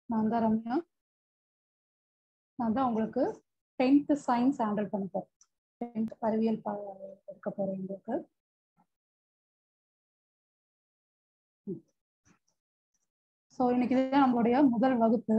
நான் தான் ரம்யா நான் தான் உங்களுக்கு டென்த்து சயின்ஸ் ஹேண்டில் பண்ண போகிறேன் டென்த் அறிவியல் பா எடுக்க போகிறேன் உங்களுக்கு ஸோ இன்னைக்கு இதுதான் நம்மளுடைய முதல் வகுப்பு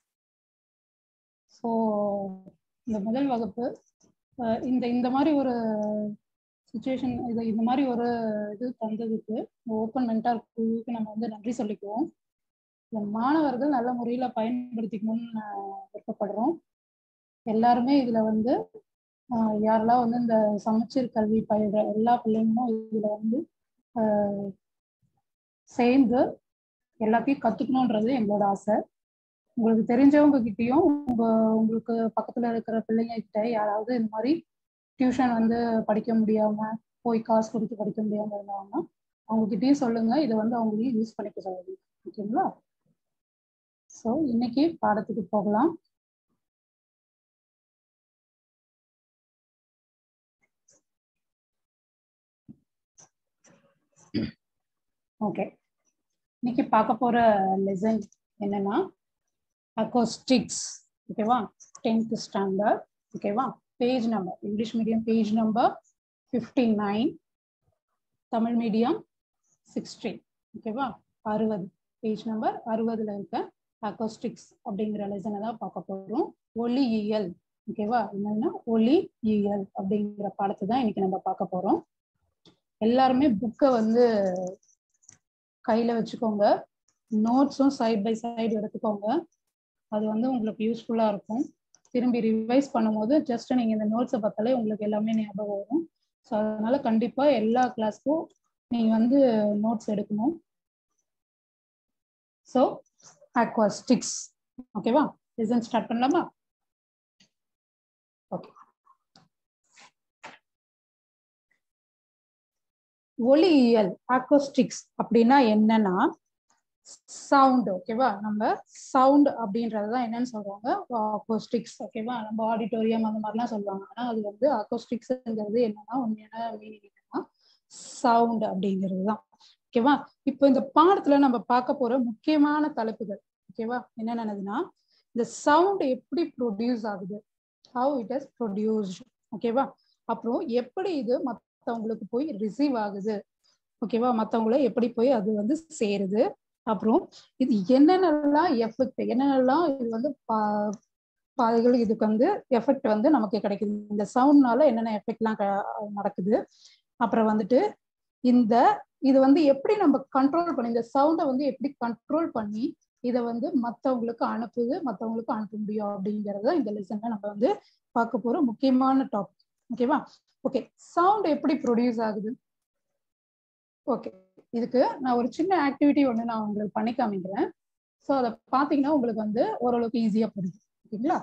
ஸோ இந்த முதல் வகுப்பு அஹ் இந்த இந்த மாதிரி ஒரு சுச்சுவேஷன் இது இந்த மாதிரி ஒரு இது தந்ததுக்கு ஓப்பன் மென்டார் குழுவுக்கு நம்ம வந்து நன்றி சொல்லிக்குவோம் இந்த மாணவர்கள் நல்ல முறையில் பயன்படுத்திக்கணும்னு நான் விருப்பப்படுறோம் எல்லாருமே இதில் வந்து ஆஹ் யாரெல்லாம் வந்து இந்த சமச்சீர் கல்வி பயின்ற எல்லா பிள்ளைங்களும் இதில் வந்து ஆஹ் சேர்ந்து எல்லாத்தையும் கற்றுக்கணுன்றது எங்களோட ஆசை உங்களுக்கு தெரிஞ்சவங்க கிட்டயும் உங்க உங்களுக்கு பக்கத்துல இருக்கிற பிள்ளைங்க கிட்ட யாராவது இந்த மாதிரி டியூஷன் வந்து படிக்க முடியாம போய் காசு கொடுத்து படிக்க முடியாம இருந்தாங்கன்னா அவங்க கிட்டயும் சொல்லுங்க இதை வந்து அவங்களையும் யூஸ் பண்ணிக்க சொல்லுங்க ஓகேங்களா ஸோ இன்னைக்கு பாடத்துக்கு போகலாம் ஓகே இன்னைக்கு பார்க்க போற லெசன் என்னன்னா அக்கோஸ்டிக்ஸ் ஓகேவா டென்த் ஸ்டாண்டர்ட் ஓகேவா page number English medium page number fifty nine Tamil medium sixty ஓகேவா அறுபது பேஜ் நம்பர் அறுபதுல இருக்க அக்கோஸ்டிக்ஸ் அப்படிங்கிற லெசனை தான் பார்க்க போகிறோம் ஒளியியல் ஓகேவா என்னன்னா ஒளியியல் அப்படிங்கிற பாடத்தை தான் இன்னைக்கு நம்ம பார்க்க போறோம் எல்லாருமே புக்கை வந்து கையில வச்சுக்கோங்க நோட்ஸும் சைட் பை சைடு எடுத்துக்கோங்க அது வந்து உங்களுக்கு யூஸ்ஃபுல்லா இருக்கும் திரும்பி ரிவைஸ் பண்ணும்போது ஜஸ்ட் நீங்க இந்த நோட்ஸை பார்த்தாலே உங்களுக்கு எல்லாமே ஞாபகம் வரும் ஸோ அதனால கண்டிப்பா எல்லா கிளாஸ்க்கும் நீங்க வந்து நோட்ஸ் எடுக்கணும் ஸோ அக்வாஸ்டிக்ஸ் ஓகேவா ரிசன் ஸ்டார்ட் பண்ணலாமா ஓகே ஒளியியல் அக்கோஸ்டிக்ஸ் அப்படின்னா என்னன்னா சவுண்ட் ஓகேவா நம்ம சவுண்ட் அப்படின்றதுதான் என்னன்னு சொல்றாங்க அக்கோஸ்டிக்ஸ் ஓகேவா நம்ம ஆடிட்டோரியம் அந்த மாதிரிலாம் சொல்லுவாங்க ஆனா அது வந்து அக்கோஸ்டிக்ஸ்ங்கிறது என்னன்னா உண்மையான மீனிங் என்னன்னா சவுண்ட் அப்படிங்கிறது தான் ஓகேவா இப்போ இந்த பாடத்துல நம்ம பார்க்க போற முக்கியமான தலைப்புகள் ஓகேவா என்னென்னதுன்னா இந்த சவுண்ட் எப்படி ப்ரொடியூஸ் ஆகுது ஹவு இட் இஸ் ப்ரொடியூஸ்ட் ஓகேவா அப்புறம் எப்படி இது மற்றவங்களுக்கு போய் ரிசீவ் ஆகுது ஓகேவா மற்றவங்கள எப்படி போய் அது வந்து சேருது அப்புறம் இது என்னென்னலாம் எஃபெக்ட் என்னென்னலாம் இது வந்து பாதைகள் இதுக்கு வந்து எஃபெக்ட் வந்து நமக்கு கிடைக்குது இந்த சவுண்ட்னால என்னென்ன எஃபெக்ட்லாம் நடக்குது அப்புறம் வந்துட்டு இந்த இது வந்து எப்படி நம்ம கண்ட்ரோல் பண்ணி இந்த சவுண்டை வந்து எப்படி கண்ட்ரோல் பண்ணி இதை வந்து மற்றவங்களுக்கு அனுப்புது மற்றவங்களுக்கு அனுப்ப முடியும் அப்படிங்கிறத இந்த லெசன்ல நம்ம வந்து பார்க்க போறோம் முக்கியமான டாபிக் ஓகேவா ஓகே சவுண்ட் எப்படி ப்ரொடியூஸ் ஆகுது ஓகே இதுக்கு நான் ஒரு சின்ன ஆக்டிவிட்டி ஒன்று நான் உங்களுக்கு பண்ணி காமிக்கிறேன் ஸோ அதை பார்த்தீங்கன்னா உங்களுக்கு வந்து ஓரளவுக்கு ஈஸியாக புரியும் ஓகேங்களா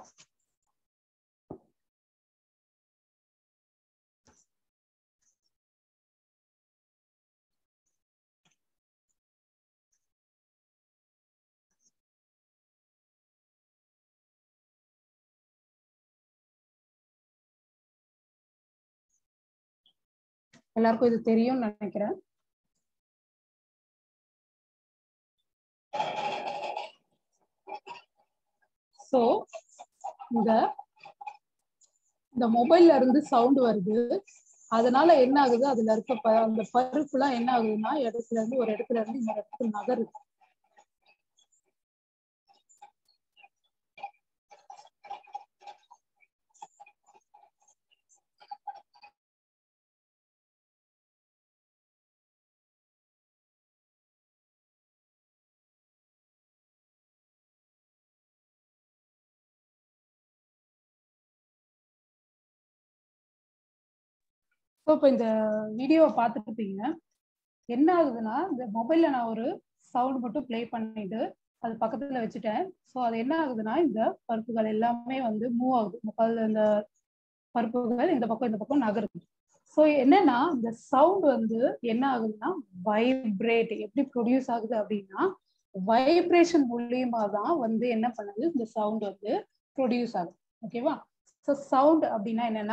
எல்லாருக்கும் இது தெரியும்னு நினைக்கிறேன் ஸோ இந்த இந்த மொபைல்ல இருந்து சவுண்ட் வருது அதனால என்ன ஆகுது அதுல இருக்க ப அந்த பருப்புலாம் என்ன ஆகுதுன்னா இடத்துல இருந்து ஒரு இடத்துல இருந்து இன்னொரு இடத்துக்கு நகருது ஸோ இப்போ இந்த வீடியோவை பார்த்துருப்பீங்க என்ன ஆகுதுன்னா இந்த மொபைலில் நான் ஒரு சவுண்ட் மட்டும் ப்ளே பண்ணிட்டு அது பக்கத்தில் வச்சுட்டேன் ஸோ அது என்ன ஆகுதுன்னா இந்த பருப்புகள் எல்லாமே வந்து மூவ் ஆகுது முக்கால் இந்த பருப்புகள் இந்த பக்கம் இந்த பக்கம் நகருது ஸோ என்னன்னா இந்த சவுண்ட் வந்து என்ன ஆகுதுன்னா வைப்ரேட் எப்படி ப்ரொடியூஸ் ஆகுது அப்படின்னா வைப்ரேஷன் மூலியமா தான் வந்து என்ன பண்ணுது இந்த சவுண்ட் வந்து ப்ரொடியூஸ் ஆகுது ஓகேவா ஸோ சவுண்ட் அப்படின்னா என்னன்னா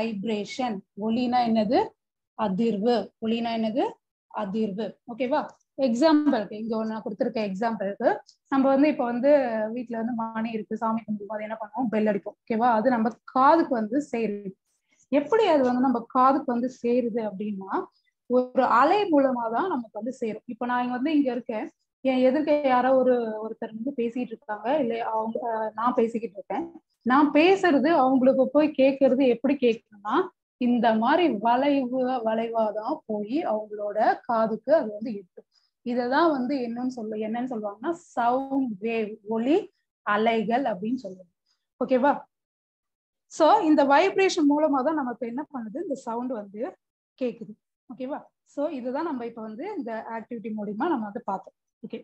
வைப்ரேஷன் ஒலினா என்னது அதிர்வு ஒலினா என்னது அதிர்வு ஓகேவா எக்ஸாம்பிளுக்கு இங்க ஒன்று நான் கொடுத்துருக்க எக்ஸாம்பிளுக்கு நம்ம வந்து இப்போ வந்து வீட்டில் வந்து மணி இருக்கு சாமி கும்பிடும் போது என்ன பண்ணுவோம் பெல் அடிப்போம் ஓகேவா அது நம்ம காதுக்கு வந்து சேருது எப்படி அது வந்து நம்ம காதுக்கு வந்து சேருது அப்படின்னா ஒரு அலை மூலமா தான் நமக்கு வந்து சேரும் இப்போ நான் இங்க வந்து இங்க இருக்கேன் என் எதிர்க்க யாரோ ஒரு ஒருத்தர் வந்து பேசிட்டு இருக்காங்க இல்லை அவங்க நான் பேசிக்கிட்டு இருக்கேன் நான் பேசுறது அவங்களுக்கு போய் கேட்கறது எப்படி கேட்கணும்னா இந்த மாதிரி வளைவு வளைவாதான் போய் அவங்களோட காதுக்கு அது வந்து எட்டும் இததான் வந்து என்னன்னு சொல்ல என்னன்னு சொல்லுவாங்கன்னா சவுண்ட் வேவ் ஒளி அலைகள் அப்படின்னு சொல்லுவாங்க ஓகேவா சோ இந்த வைப்ரேஷன் மூலமா தான் நமக்கு என்ன பண்ணுது இந்த சவுண்ட் வந்து கேக்குது ஓகேவா சோ இதுதான் நம்ம இப்ப வந்து இந்த ஆக்டிவிட்டி மூலியமா நம்ம வந்து பார்த்தோம் ஓகே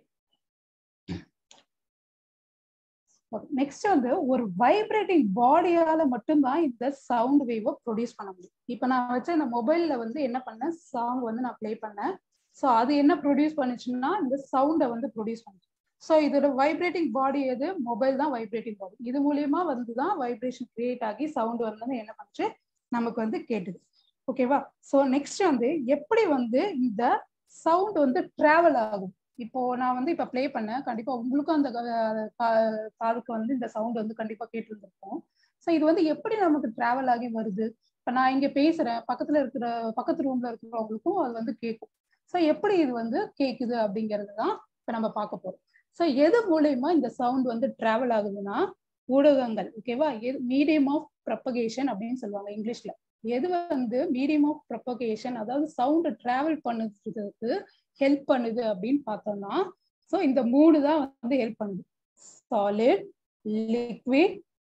நெக்ஸ்ட் வந்து ஒரு வைப்ரேட்டிங் பாடியால மட்டும்தான் இந்த சவுண்ட் வேவை ப்ரொடியூஸ் பண்ண முடியும் இப்ப நான் வச்ச இந்த மொபைல்ல வந்து என்ன பண்ணேன் சாங் வந்து நான் ப்ளே பண்ணேன் ஸோ அது என்ன ப்ரொடியூஸ் பண்ணுச்சுன்னா இந்த சவுண்டை வந்து ப்ரொடியூஸ் பண்ணுச்சு ஸோ இதோட வைப்ரேட்டிங் பாடி எது மொபைல் தான் வைப்ரேட்டிங் பாடி இது மூலியமா வந்து தான் வைப்ரேஷன் கிரியேட் ஆகி சவுண்ட் வந்து என்ன பண்ணுச்சு நமக்கு வந்து கேட்டுது ஓகேவா ஸோ நெக்ஸ்ட் வந்து எப்படி வந்து இந்த சவுண்ட் வந்து டிராவல் ஆகும் இப்போ நான் வந்து இப்ப ப்ளே பண்ணேன் கண்டிப்பா உங்களுக்கும் அந்த காதுக்கு வந்து இந்த சவுண்ட் வந்து கண்டிப்பா கேட்டுருந்துருக்கும் ஸோ இது வந்து எப்படி நமக்கு டிராவல் ஆகி வருது இப்ப நான் இங்க பேசுறேன் பக்கத்துல இருக்கிற பக்கத்து ரூம்ல இருக்கிறவங்களுக்கும் அது வந்து கேட்கும் ஸோ எப்படி இது வந்து கேக்குது அப்படிங்கிறது தான் இப்ப நம்ம பார்க்க போறோம் ஸோ எது மூலயமா இந்த சவுண்ட் வந்து டிராவல் ஆகுதுன்னா ஊடகங்கள் ஓகேவா மீடியம் ஆஃப் ப்ரப்பகேஷன் அப்படின்னு சொல்லுவாங்க இங்கிலீஷ்ல எது வந்து மீடியம் ஆஃப் ப்ரப்பகேஷன் அதாவது சவுண்ட் டிராவல் பண்ணுறதுக்கு ஹெல்ப் பண்ணுது அப்படின்னு பார்த்தோம்னா ஸோ இந்த மூணு தான் வந்து ஹெல்ப் பண்ணுது சாலிட் லிக்விட்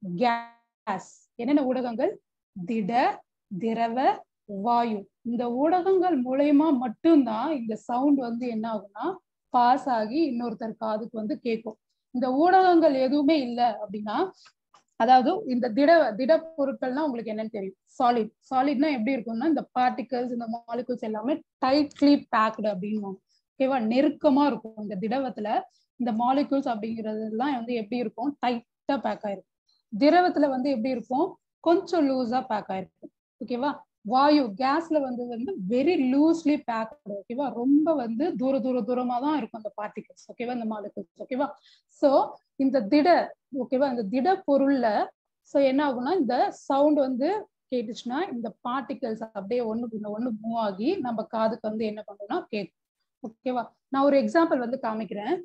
கேஸ் என்னென்ன ஊடகங்கள் திட திரவ வாயு இந்த ஊடகங்கள் மூலயமா மட்டும்தான் இந்த சவுண்ட் வந்து என்ன ஆகும்னா பாஸ் ஆகி இன்னொருத்தர் காதுக்கு வந்து கேட்கும் இந்த ஊடகங்கள் எதுவுமே இல்லை அப்படின்னா அதாவது இந்த திட திட பொருட்கள்னா உங்களுக்கு என்னன்னு தெரியும் சாலிட் சாலிட்னா எப்படி இருக்கும்னா இந்த பார்ட்டிகல்ஸ் இந்த மாலிகுல்ஸ் எல்லாமே டைட்லி பேக்டு அப்படின்னு ஓகேவா நெருக்கமா இருக்கும் இந்த திரவத்துல இந்த மாலிகுல்ஸ் அப்படிங்கிறது எல்லாம் வந்து எப்படி இருக்கும் டைட்டா பேக் ஆயிருக்கும் திரவத்துல வந்து எப்படி இருக்கும் கொஞ்சம் லூஸா பேக் ஆயிருக்கும் ஓகேவா வாயு கேஸ்ல வந்து வந்து வெரி லூஸ்லி பேக்டு ஓகேவா ரொம்ப வந்து தூர தூர தூரமா தான் இருக்கும் அந்த பார்ட்டிகல்ஸ் ஓகேவா இந்த மாலிகுல்ஸ் ஓகேவா சோ இந்த திட ஓகேவா இந்த திட பொருள்ல சோ என்ன ஆகும்னா இந்த சவுண்ட் வந்து கேட்டுச்சுன்னா இந்த பார்ட்டிகல்ஸ் அப்படியே ஒண்ணு ஒண்ணு மூவ் ஆகி நம்ம காதுக்கு வந்து என்ன பண்ணும்னா கேட்கும் ஓகேவா நான் ஒரு எக்ஸாம்பிள் வந்து காமிக்கிறேன்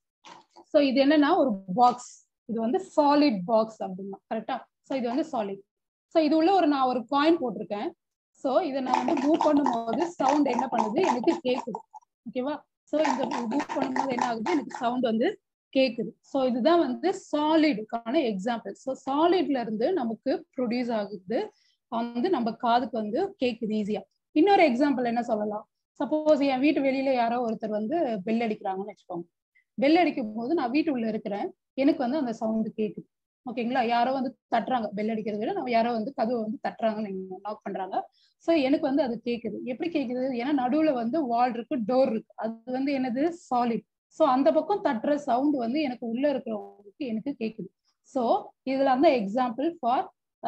சோ இது என்னன்னா ஒரு பாக்ஸ் இது வந்து சாலிட் பாக்ஸ் அப்படின்னா கரெக்டா சோ இது வந்து சாலிட் சோ இது உள்ள ஒரு நான் ஒரு காயின் போட்டிருக்கேன் சோ இதை நான் வந்து மூவ் பண்ணும்போது சவுண்ட் என்ன பண்ணுது எனக்கு கேக்குது ஓகேவா சோ இந்த மூவ் பண்ணும்போது என்ன ஆகுது எனக்கு சவுண்ட் வந்து கேக்குது ஸோ இதுதான் வந்து சாலிடுக்கான எக்ஸாம்பிள் ஸோ சாலிட்ல இருந்து நமக்கு ப்ரொடியூஸ் ஆகுது வந்து நம்ம காதுக்கு வந்து கேக்குது ஈஸியா இன்னொரு எக்ஸாம்பிள் என்ன சொல்லலாம் சப்போஸ் என் வீட்டு வெளியில யாரோ ஒருத்தர் வந்து பெல் அடிக்கிறாங்கன்னு வச்சுக்கோங்க பெல் அடிக்கும் போது நான் வீட்டு உள்ள இருக்கிறேன் எனக்கு வந்து அந்த சவுண்டு கேக்குது ஓகேங்களா யாரோ வந்து தட்டுறாங்க பெல் அடிக்கிறத விட நம்ம யாரோ வந்து கதவை வந்து தட்டுறாங்கன்னு லாக் பண்றாங்க ஸோ எனக்கு வந்து அது கேக்குது எப்படி கேக்குது ஏன்னா நடுவுல வந்து வால் இருக்கு டோர் இருக்கு அது வந்து என்னது சாலிட் ஸோ அந்த பக்கம் தட்டுற சவுண்ட் வந்து எனக்கு உள்ள இருக்கிறவங்களுக்கு எனக்கு கேக்குது ஸோ இதுல அந்த example for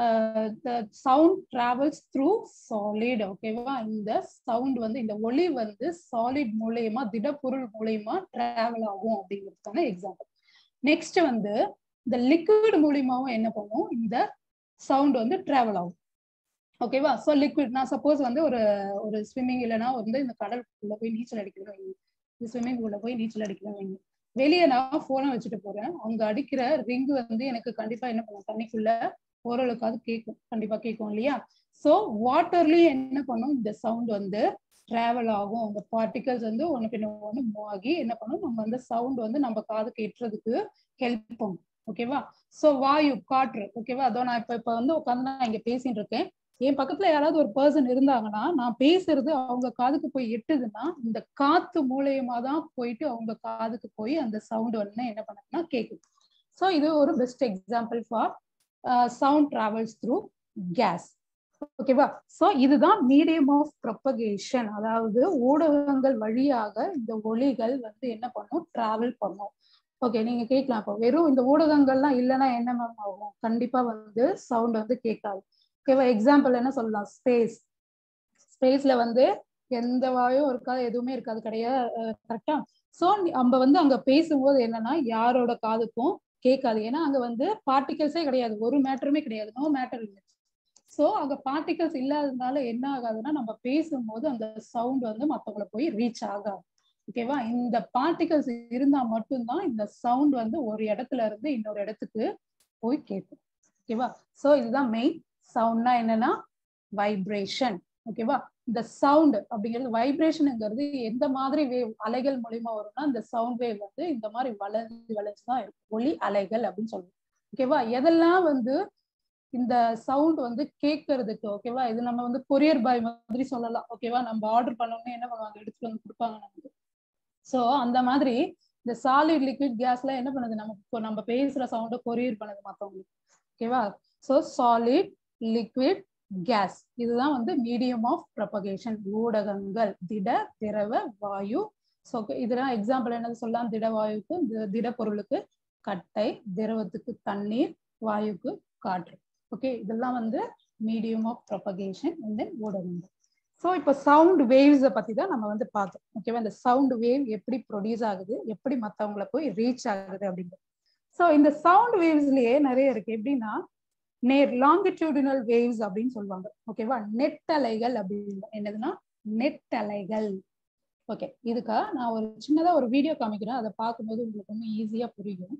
the sound travels through solid ஓகேவா இந்த சவுண்ட் வந்து இந்த ஒளி வந்து சாலிட் மூலயமா திடப்பொருள் மூலயமா டிராவல் ஆகும் அப்படிங்கிறதுக்கான எக்ஸாம்பிள் நெக்ஸ்ட் வந்து இந்த லிக்விட் மூலியமாவும் என்ன பண்ணும் இந்த சவுண்ட் வந்து டிராவல் ஆகும் ஓகேவா ஸோ லிக்விட் நான் சப்போஸ் வந்து ஒரு ஒரு ஸ்விம்மிங் இல்லைன்னா வந்து இந்த கடலுக்குள்ள போய் நீச்சல் அடிக்கிறேன் வைங்க இந்த ஸ்விம்மிங் பூல்ல போய் நீச்சல் அடிக்கிறேன் வைங்க வெளியே நான் போனை வச்சுட்டு போறேன் அவங்க அடிக்கிற ரிங் வந்து எனக்கு கண்டிப்பா என்ன பண்ணும் தண்ணிக்குள்ள ஓரளவுக்காவது கேட்கும் கண்டிப்பா கேட்கும் இல்லையா ஸோ வாட்டர்லயும் என்ன பண்ணும் இந்த சவுண்ட் வந்து டிராவல் ஆகும் அந்த பார்ட்டிகல்ஸ் வந்து ஒன்று பின்ன ஒன்று மூவ் ஆகி என்ன பண்ணும் நம்ம அந்த சவுண்ட் வந்து நம்ம காது கேட்டுறதுக்கு ஹெல்ப் பண்ணும் ஓகேவா ஸோ வாயு காற்று ஓகேவா அதோ நான் இப்போ இப்போ வந்து உட்காந்து நான் இங்கே பேசிட்டு இருக்கேன் என் பக்கத்துல யாராவது ஒரு பர்சன் இருந்தாங்கன்னா நான் பேசுறது அவங்க காதுக்கு போய் எட்டுதுன்னா இந்த காத்து மூலியமா தான் போயிட்டு அவங்க காதுக்கு போய் அந்த சவுண்ட் வந்து என்ன பண்ணுதுன்னா கேக்குது ஸோ இது ஒரு best example for sound travels through gas ஓகேவா ஸோ இதுதான் மீடியம் ஆஃப் ப்ரொபகேஷன் அதாவது ஊடகங்கள் வழியாக இந்த ஒளிகள் வந்து என்ன பண்ணும் டிராவல் பண்ணும் ஓகே நீங்க கேட்கலாம் இப்போ வெறும் இந்த ஊடகங்கள்லாம் இல்லைன்னா என்ன மேம் ஆகும் கண்டிப்பா வந்து சவுண்ட் வந்து கேட்காது ஓகேவா எக்ஸாம்பிள் என்ன சொல்லலாம் ஸ்பேஸ் ஸ்பேஸ்ல வந்து எந்த வாயும் இருக்காது எதுவுமே இருக்காது கிடையாது கரெக்டா சோ நம்ம வந்து அங்க பேசும்போது என்னன்னா யாரோட காதுக்கும் கேட்காது ஏன்னா அங்க வந்து பார்ட்டிகல்ஸே கிடையாது ஒரு மேட்டருமே கிடையாது நோ மேட்டர் இல்லை சோ அங்க பார்ட்டிகல்ஸ் இல்லாததுனால என்ன ஆகாதுன்னா நம்ம பேசும்போது அந்த சவுண்ட் வந்து மத்தவங்கள போய் ரீச் ஆகாது ஓகேவா இந்த பார்ட்டிகல்ஸ் இருந்தா மட்டும்தான் இந்த சவுண்ட் வந்து ஒரு இடத்துல இருந்து இன்னொரு இடத்துக்கு போய் கேட்கும் ஓகேவா சோ இதுதான் மெயின் சவுண்ட்னா என்னன்னா வைப்ரேஷன் ஓகேவா இந்த சவுண்ட் அப்படிங்கிறது வைப்ரேஷனுங்கிறது எந்த மாதிரி வேவ் அலைகள் மூலியமா வரும்னா இந்த சவுண்ட் வேவ் வந்து இந்த மாதிரி வளைஞ்சு வளைஞ்சு தான் இருக்கும் ஒளி அலைகள் அப்படின்னு சொல்லுவோம் ஓகேவா எதெல்லாம் வந்து இந்த சவுண்ட் வந்து கேட்கறதுக்கு ஓகேவா இது நம்ம வந்து கொரியர் பாய் மாதிரி சொல்லலாம் ஓகேவா நம்ம ஆர்டர் பண்ணோம்னே என்ன பண்ணுவாங்க எடுத்துட்டு வந்து கொடுப்பாங்க நமக்கு சோ அந்த மாதிரி இந்த சாலிட் லிக்விட் கேஸ்ல என்ன பண்ணுது நம்ம இப்போ நம்ம பேசுற சவுண்டை கொரியர் பண்ணுது மத்தவங்களுக்கு ஓகேவா சோ சாலிட் லிக்விட் கேஸ் இதுதான் வந்து மீடியம் ஆஃப் ப்ரொபகேஷன் ஊடகங்கள் திட திரவ வாயு ஸோ இதெல்லாம் எக்ஸாம்பிள் என்னது சொல்லலாம் திட வாயுக்கு திட பொருளுக்கு கட்டை திரவத்துக்கு தண்ணீர் வாயுக்கு காற்று ஓகே இதெல்லாம் வந்து மீடியம் ஆஃப் ப்ரொபகேஷன் இந்த ஊடகங்கள் ஸோ இப்போ சவுண்ட் வேவ்ஸை பத்தி தான் நம்ம வந்து பார்த்தோம் ஓகேவா இந்த சவுண்ட் வேவ் எப்படி ப்ரொடியூஸ் ஆகுது எப்படி மற்றவங்கள போய் ரீச் ஆகுது அப்படிங்கிறது ஸோ இந்த சவுண்ட் வேவ்ஸ்லயே நிறைய இருக்கு எப்படின்னா நேர் லாங்கிடியூடினல் வேவ்ஸ் அப்படின்னு சொல்லுவாங்க ஓகேவா நெட் அலைகள் அப்படின்னு என்னதுன்னா நெட் அலைகள் ஓகே இதுக்கா நான் ஒரு சின்னதா ஒரு வீடியோ காமிக்கிறேன் அதை பார்க்கும்போது உங்களுக்கு ரொம்ப ஈஸியா புரியும்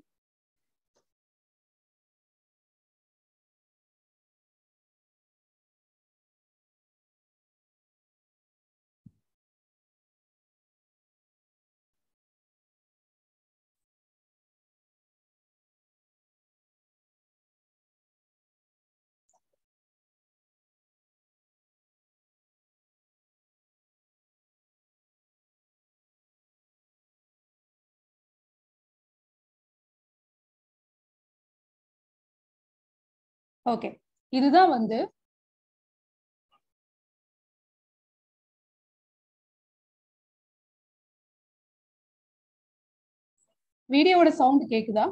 ஓகே இதுதான் வந்து வீடியோவோட சவுண்ட் கேக்குதா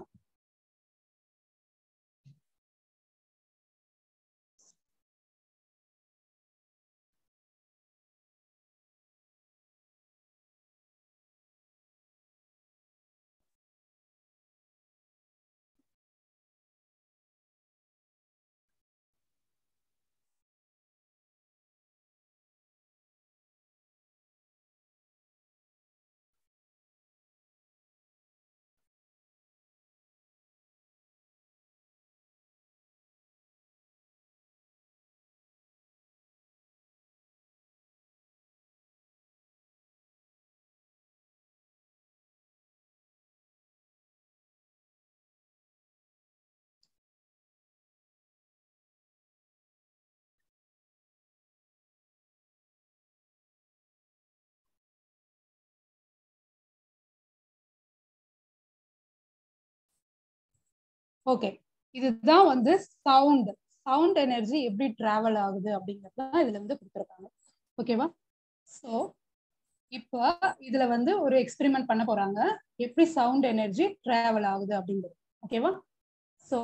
ஓகே இதுதான் வந்து சவுண்ட் சவுண்ட் எனர்ஜி எப்படி டிராவல் ஆகுது அப்படிங்கிறது தான் இதுல வந்து கொடுத்துருக்காங்க ஓகேவா ஸோ இப்போ இதுல வந்து ஒரு எக்ஸ்பெரிமெண்ட் பண்ண போறாங்க எப்படி சவுண்ட் எனர்ஜி டிராவல் ஆகுது அப்படிங்கிறது ஓகேவா ஸோ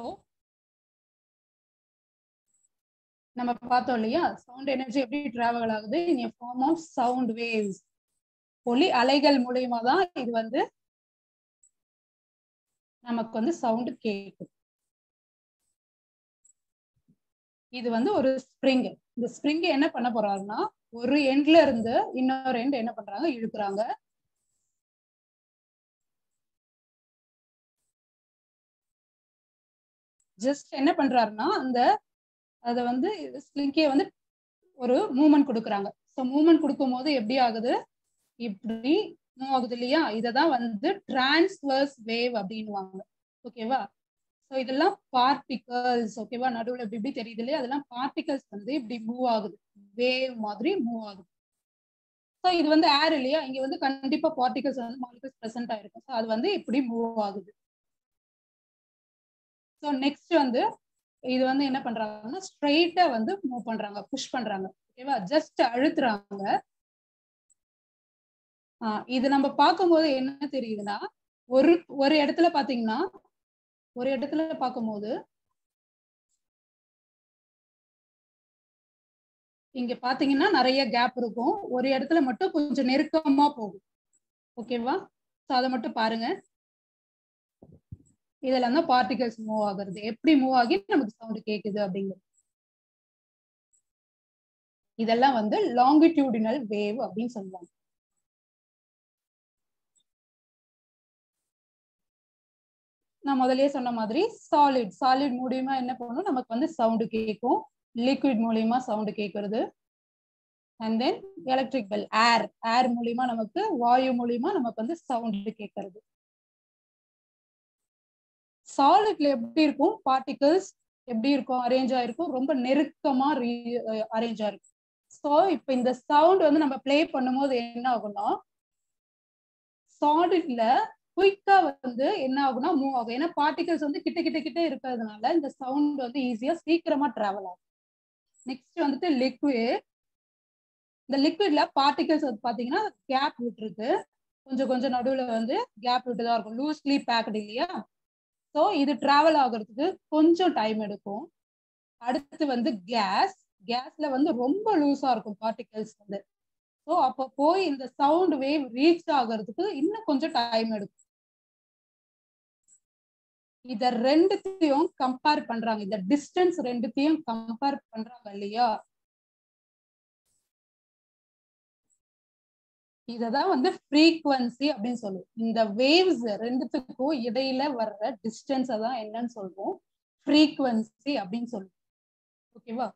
நம்ம பார்த்தோம் இல்லையா சவுண்ட் எனர்ஜி எப்படி டிராவல் ஆகுது in form of sound waves ஒலி அலைகள் மூலியமா தான் இது வந்து நமக்கு வந்து சவுண்ட் கேட்கும் இது வந்து ஒரு ஸ்ப்ரிங் இந்த ஸ்ப்ரிங் என்ன பண்ண போறாருன்னா ஒரு எண்ட்ல இருந்து இன்னொரு எண்ட் என்ன பண்றாங்க இழுக்கிறாங்க ஜஸ்ட் என்ன பண்றாருன்னா அந்த அத வந்து ஸ்ப்ரிங்கே வந்து ஒரு மூமெண்ட் கொடுக்குறாங்க ஸோ மூமெண்ட் கொடுக்கும் போது எப்படி ஆகுது இப்படி மூவ் ஆகுது இல்லையா இததான் வந்து டிரான்ஸ்வர்ஸ் வேவ் அப்படின்வாங்க ஓகேவா ஸோ இதெல்லாம் பார்ட்டிகல்ஸ் ஓகேவா நடுவில் இப்படி இப்படி தெரியுது இல்லையா அதெல்லாம் பார்ட்டிகல்ஸ் வந்து இப்படி மூவ் ஆகுது வேவ் மாதிரி மூவ் ஆகுது ஸோ இது வந்து ஏர் இல்லையா இங்க வந்து கண்டிப்பா பார்ட்டிகல்ஸ் வந்து மாலிகல்ஸ் ப்ரெசென்ட் ஆயிருக்கும் ஸோ அது வந்து இப்படி மூவ் ஆகுது ஸோ நெக்ஸ்ட் வந்து இது வந்து என்ன பண்றாங்கன்னா ஸ்ட்ரெயிட்டா வந்து மூவ் பண்றாங்க புஷ் பண்றாங்க ஓகேவா ஜஸ்ட் அழுத்துறாங்க இது நம்ம பார்க்கும்போது என்ன தெரியுதுன்னா ஒரு ஒரு இடத்துல பாத்தீங்கன்னா ஒரு இடத்துல பார்க்கும்போது இங்க பாத்தீங்கன்னா நிறைய கேப் இருக்கும் ஒரு இடத்துல மட்டும் கொஞ்சம் நெருக்கமா போகும் ஓகேவா ஸோ அதை மட்டும் பாருங்க இதெல்லாம் தான் பார்ட்டிகல்ஸ் மூவ் ஆகுறது எப்படி மூவ் ஆகி நமக்கு சவுண்ட் கேக்குது அப்படிங்கிறது இதெல்லாம் வந்து லாங்கிடியூடினல் வேவ் அப்படின்னு சொல்லுவாங்க நான் முதல்லயே சொன்ன மாதிரி சாலிட் சாலிட் மூலியமா என்ன பண்ணும் நமக்கு வந்து சவுண்டு கேட்கும் லிக்விட் மூலியமா சவுண்டு கேட்கறது and then electric bell air air மூலியமா நமக்கு வாயு மூலியமா நமக்கு வந்து சவுண்டு கேட்கறது சாலிட்ல எப்படி இருக்கும் பார்ட்டிகல்ஸ் எப்படி இருக்கும் அரேஞ்ச் ஆயிருக்கும் ரொம்ப நெருக்கமா அரேஞ்ச் ஆயிருக்கும் ஸோ இப்போ இந்த சவுண்ட் வந்து நம்ம பிளே பண்ணும்போது என்ன ஆகும்னா சாலிட்ல குயிக்கா வந்து என்ன ஆகும்னா மூவ் ஆகும் ஏன்னா பார்ட்டிகல்ஸ் வந்து கிட்ட கிட்ட கிட்ட இருக்கிறதுனால இந்த சவுண்ட் வந்து ஈஸியா சீக்கிரமா டிராவல் ஆகும் நெக்ஸ்ட் வந்துட்டு லிக்விட் இந்த லிக்விட்ல பார்ட்டிகல்ஸ் வந்து பாத்தீங்கன்னா கேப் விட்டுருக்கு கொஞ்சம் கொஞ்சம் நடுவுல வந்து கேப் விட்டு தான் இருக்கும் லூஸ்லி பேக்டு இல்லையா ஸோ இது டிராவல் ஆகுறதுக்கு கொஞ்சம் டைம் எடுக்கும் அடுத்து வந்து கேஸ் கேஸ்ல வந்து ரொம்ப லூஸா இருக்கும் பார்ட்டிகல்ஸ் வந்து ஸோ அப்போ போய் இந்த சவுண்ட் வேவ் ரீச் ஆகுறதுக்கு இன்னும் கொஞ்சம் டைம் எடுக்கும் இத ரெண்டுத்தையும் கம்பேர் பண்றாங்க இந்த டிஸ்டன்ஸ் ரெண்டுத்தையும் கம்பேர் பண்றாங்க இல்லையா இததான் வந்து ஃப்ரீக்வன்சி அப்படின்னு சொல்லுவோம் இந்த வேவ்ஸ் ரெண்டுத்துக்கும் இடையில வர்ற டிஸ்டன்ஸ் தான் என்னன்னு சொல்லுவோம் ஃப்ரீக்வன்சி அப்படின்னு சொல்லுவோம் ஓகேவா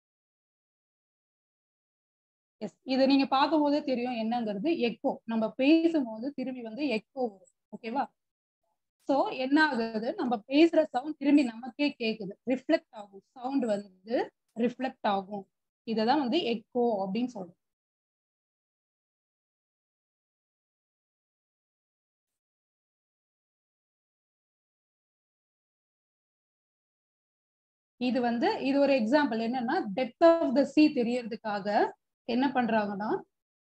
எஸ் இதை நீங்க பார்க்கும் போதே தெரியும் என்னங்கிறது எக்கோ நம்ம பேசும்போது திரும்பி வந்து எக்கோ வரும் ஓகேவா சோ என்ன ஆகுது நம்ம பேசுற சவுண்ட் திரும்பி நமக்கே கேக்குது ரிஃப்ளெக்ட் ஆகும் சவுண்ட் வந்து ரிஃப்ளெக்ட் ஆகும் இததான் வந்து எக்கோ அப்படின்னு சொல்றோம் இது வந்து இது ஒரு எக்ஸாம்பிள் என்னன்னா டெப்த் ஆஃப் த சி தெரியறதுக்காக என்ன பண்றாங்கன்னா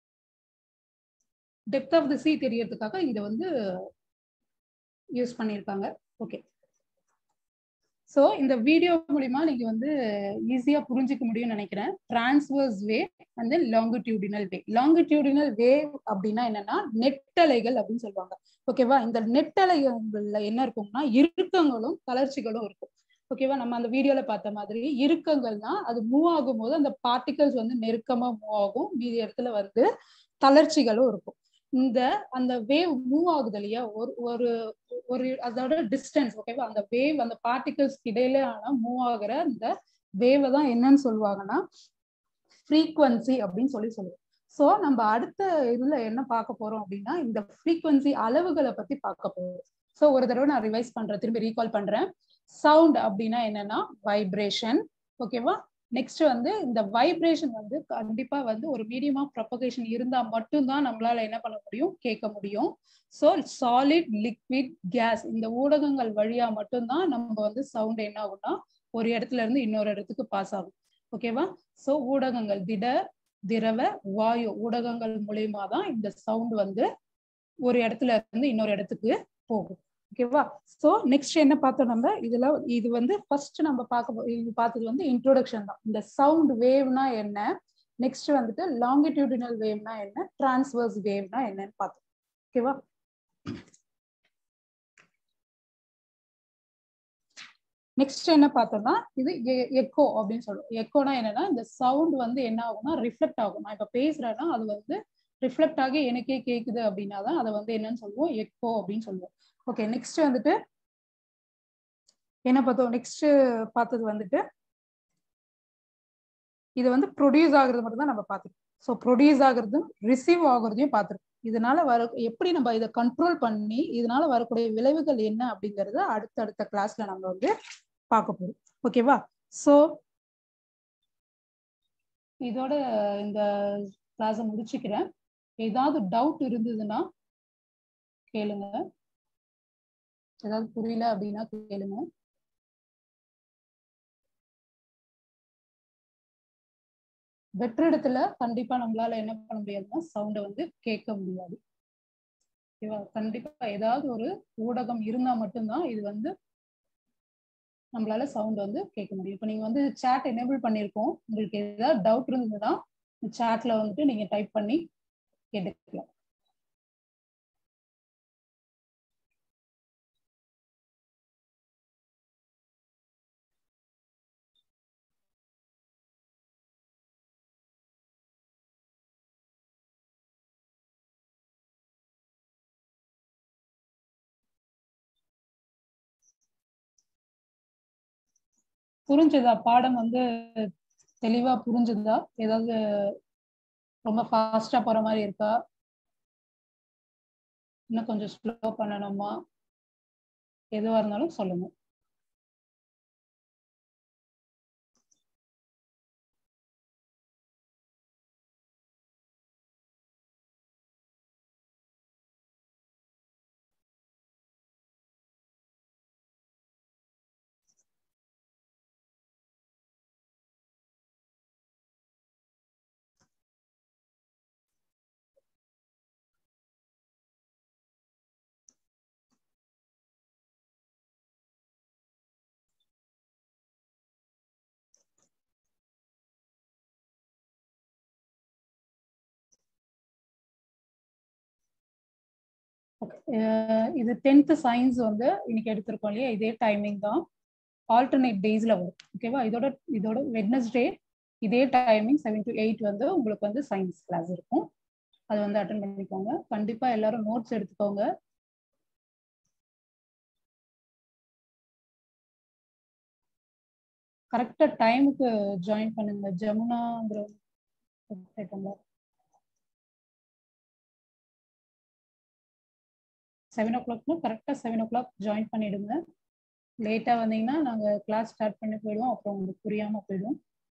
டெப்த் ஆஃப் த சி தெரியறதுக்காக இங்க வந்து யூஸ் பண்ணியிருக்காங்க ஓகே ஸோ இந்த வீடியோ மூலிமா நீங்க வந்து ஈஸியா புரிஞ்சுக்க முடியும்னு நினைக்கிறேன் transverse wave and then longitudinal wave longitudinal wave அப்படின்னா என்னன்னா நெட்டலைகள் அப்படின்னு சொல்லுவாங்க ஓகேவா இந்த நெட்டலைகள்ல என்ன இருக்கும்னா இறுக்கங்களும் தளர்ச்சிகளும் இருக்கும் ஓகேவா நம்ம அந்த வீடியோல பார்த்த மாதிரி இறுக்கங்கள்னா அது மூவ் ஆகும் போது அந்த பார்ட்டிகல்ஸ் வந்து நெருக்கமா மூவ் ஆகும் மீதி இடத்துல வந்து தளர்ச்சிகளும் இருக்கும் இந்த அந்த வேவ் மூவ் ஆகுது இல்லையா ஒரு ஒரு ஒரு அதோட டிஸ்டன்ஸ் ஓகேவா அந்த வேவ் அந்த பார்ட்டிகல்ஸ் இடையில ஆனா மூவ் ஆகுற அந்த வேவை தான் என்னன்னு சொல்லுவாங்கன்னா ஃப்ரீக்வன்சி அப்படின்னு சொல்லி சொல்லுவோம் ஸோ நம்ம அடுத்த இதுல என்ன பார்க்க போறோம் அப்படின்னா இந்த ஃப்ரீக்வன்சி அளவுகளை பத்தி பார்க்க போறோம் ஸோ ஒரு தடவை நான் ரிவைஸ் பண்றேன் திரும்பி ரீகால் பண்றேன் சவுண்ட் அப்படின்னா என்னன்னா வைப்ரேஷன் ஓகேவா நெக்ஸ்ட் வந்து இந்த வைப்ரேஷன் வந்து கண்டிப்பா வந்து ஒரு மீடியம் ஆஃப் ப்ரொபகேஷன் இருந்தா மட்டும்தான் நம்மளால என்ன பண்ண முடியும் கேட்க முடியும் ஸோ சாலிட் லிக்விட் கேஸ் இந்த ஊடகங்கள் வழியா மட்டும்தான் நம்ம வந்து சவுண்ட் என்ன ஆகும்னா ஒரு இடத்துல இருந்து இன்னொரு இடத்துக்கு பாஸ் ஆகும் ஓகேவா ஸோ ஊடகங்கள் திட திரவ வாயு ஊடகங்கள் மூலியமா தான் இந்த சவுண்ட் வந்து ஒரு இடத்துல இருந்து இன்னொரு இடத்துக்கு போகும் ஓகேவா ஸோ நெக்ஸ்ட் என்ன பார்த்தோம் நம்ம இதுல இது வந்து ஃபர்ஸ்ட் நம்ம பார்க்க இது பார்த்தது வந்து இன்ட்ரோடக்ஷன் தான் இந்த சவுண்ட் வேவ்னா என்ன நெக்ஸ்ட் வந்துட்டு லாங்கிடியூடினல் வேவ்னா என்ன டிரான்ஸ்வர்ஸ் வேவ்னா என்னன்னு பார்த்தோம் ஓகேவா நெக்ஸ்ட் என்ன பார்த்தோம்னா இது எக்கோ அப்படின்னு சொல்லுவோம் எக்கோனா என்னன்னா இந்த சவுண்ட் வந்து என்ன ஆகும்னா ரிஃப்ளெக்ட் ஆகும் நான் இப்ப பேசுறேன்னா அது வந்து ரிஃப்ளெக்ட் ஆகி எனக்கே கேக்குது அப்படின்னா தான் அதை வந்து என்னன்னு சொல்லுவோம் எக்கோ அப்படின்னு சொல்லுவோம் ஓகே நெக்ஸ்ட் வந்துட்டு என்ன பார்த்தோம் நெக்ஸ்ட் பார்த்தது வந்துட்டு இது வந்து ப்ரொடியூஸ் ஆகுறது மட்டும் தான் நம்ம பார்த்துருக்கோம் ஸோ ப்ரொடியூஸ் ஆகுறதும் ரிசீவ் ஆகுறதையும் பார்த்துருக்கோம் இதனால வர எப்படி நம்ம இதை கண்ட்ரோல் பண்ணி இதனால வரக்கூடிய விளைவுகள் என்ன அப்படிங்கறத அடுத்தடுத்த கிளாஸ்ல நம்ம வந்து பார்க்க போறோம் ஓகேவா ஸோ இதோட இந்த கிளாஸை முடிச்சுக்கிறேன் ஏதாவது டவுட் இருந்ததுன்னா கேளுங்க ஏதாவது புரியல அப்படின்னா கேளுங்க வெற்றிடத்துல கண்டிப்பா நம்மளால என்ன பண்ண முடியாதுன்னா சவுண்டை வந்து கேட்க முடியாது ஓகேவா கண்டிப்பா ஏதாவது ஒரு ஊடகம் இருந்தா மட்டும்தான் இது வந்து நம்மளால சவுண்ட் வந்து கேட்க முடியும் இப்போ நீங்க வந்து சேட் எனேபிள் பண்ணியிருக்கோம் உங்களுக்கு ஏதாவது டவுட் இருந்ததுன்னா சேட்ல வந்துட்டு நீங்க டைப் பண்ணி கேட்டுக்கலாம் புரிஞ்சுதா பாடம் வந்து தெளிவா புரிஞ்சுதா ஏதாவது ரொம்ப ஃபாஸ்டா போற மாதிரி இருக்கா இன்னும் கொஞ்சம் ஸ்லோ பண்ணணுமா எதுவா இருந்தாலும் சொல்லுங்க இது டென்த் சயின்ஸ் வந்து இன்னைக்கு எடுத்திருக்கோம் இல்லையா இதே டைமிங் தான் ஆல்டர்னேட் டேஸ்ல வரும் ஓகேவா இதோட இதோட வெட்னஸ்டே இதே டைமிங் செவன் டு எயிட் வந்து உங்களுக்கு வந்து சயின்ஸ் கிளாஸ் இருக்கும் அது வந்து அட்டன் பண்ணிக்கோங்க கண்டிப்பா எல்லாரும் நோட்ஸ் எடுத்துக்கோங்க கரெக்டா டைமுக்கு ஜாயின் பண்ணுங்க ஜமுனாங்கிற செவன் ஓ கிளாக்னா கரெக்டாக செவன் ஓ கிளாக் ஜாயின் பண்ணிடுங்க லேட்டாக வந்தீங்கன்னா நாங்கள் கிளாஸ் ஸ்டார்ட் பண்ணி போயிடுவோம் அப்புறம் உங்களுக்கு புரியாமல் போயிடும்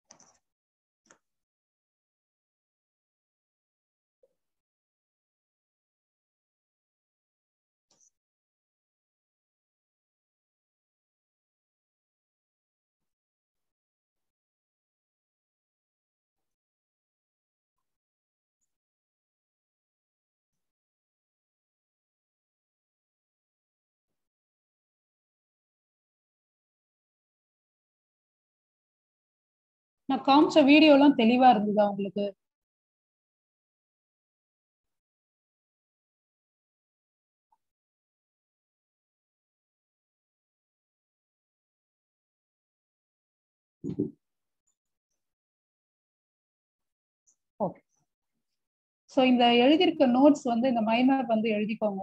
நான் காமிச்ச வீடியோலாம் தெளிவா இருந்ததா உங்களுக்கு ஓகே ஸோ இந்த எழுதியிருக்க நோட்ஸ் வந்து இந்த மைனர் வந்து எழுதிக்கோங்க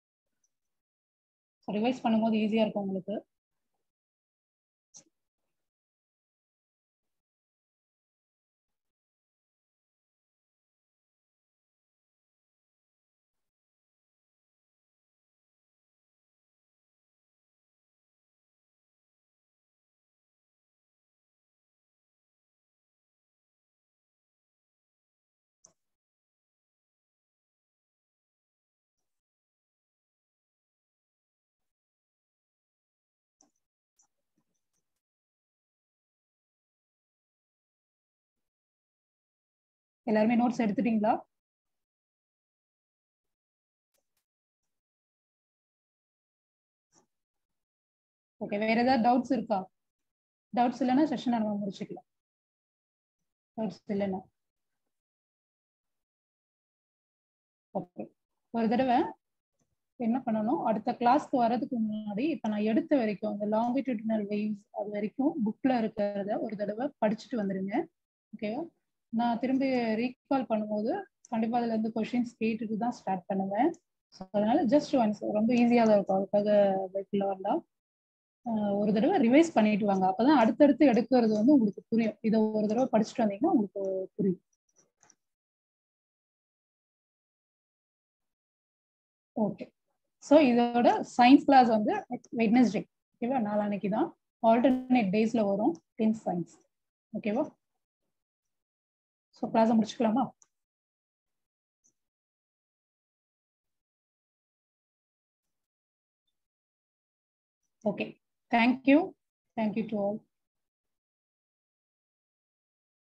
ரிவைஸ் பண்ணும்போது ஈஸியாக இருக்கும் உங்களுக்கு எல்லாருமே நோட்ஸ் எடுத்துட்டீங்களா ஓகே வேற ஏதாவது டவுட்ஸ் இருக்கா டவுட்ஸ் இல்லைன்னா செஷனை நம்ம முடிச்சுக்கலாம் டவுட்ஸ் இல்லைன்னா ஓகே ஒரு தடவை என்ன பண்ணணும் அடுத்த கிளாஸ்க்கு வர்றதுக்கு முன்னாடி இப்போ நான் எடுத்த வரைக்கும் அந்த லாங்கிடியூடினல் வெய்வ்ஸ் அது வரைக்கும் புக்கில் இருக்கிறத ஒரு தடவை படிச்சுட்டு வந்துடுங்க ஓகேவா நான் திரும்பி ரீகால் பண்ணும்போது கண்டிப்பாக அதுல இருந்து கொஷின்ஸ் கேட்டுட்டு தான் ஸ்டார்ட் பண்ணுவேன் ஸோ அதனால ஜஸ்ட் ஒன்ஸ் ரொம்ப ஈஸியாக தான் இருக்கும் அதுக்காக பைக்கில் வரலாம் ஒரு தடவை ரிவைஸ் பண்ணிட்டு வாங்க அப்பதான் அடுத்தடுத்து எடுக்கிறது வந்து உங்களுக்கு புரியும் இதை ஒரு தடவை படிச்சுட்டு வந்தீங்கன்னா உங்களுக்கு புரியும் ஓகே ஸோ இதோட சயின்ஸ் கிளாஸ் வந்து வெட்னஸ்டே ஓகேவா நாளான்னைக்கு தான் ஆல்டர்னேட் டேஸ்ல வரும் டென்த் சயின்ஸ் ஓகேவா ஸோ கிளாஸை முடிச்சுக்கலாமா okay thank you thank you to all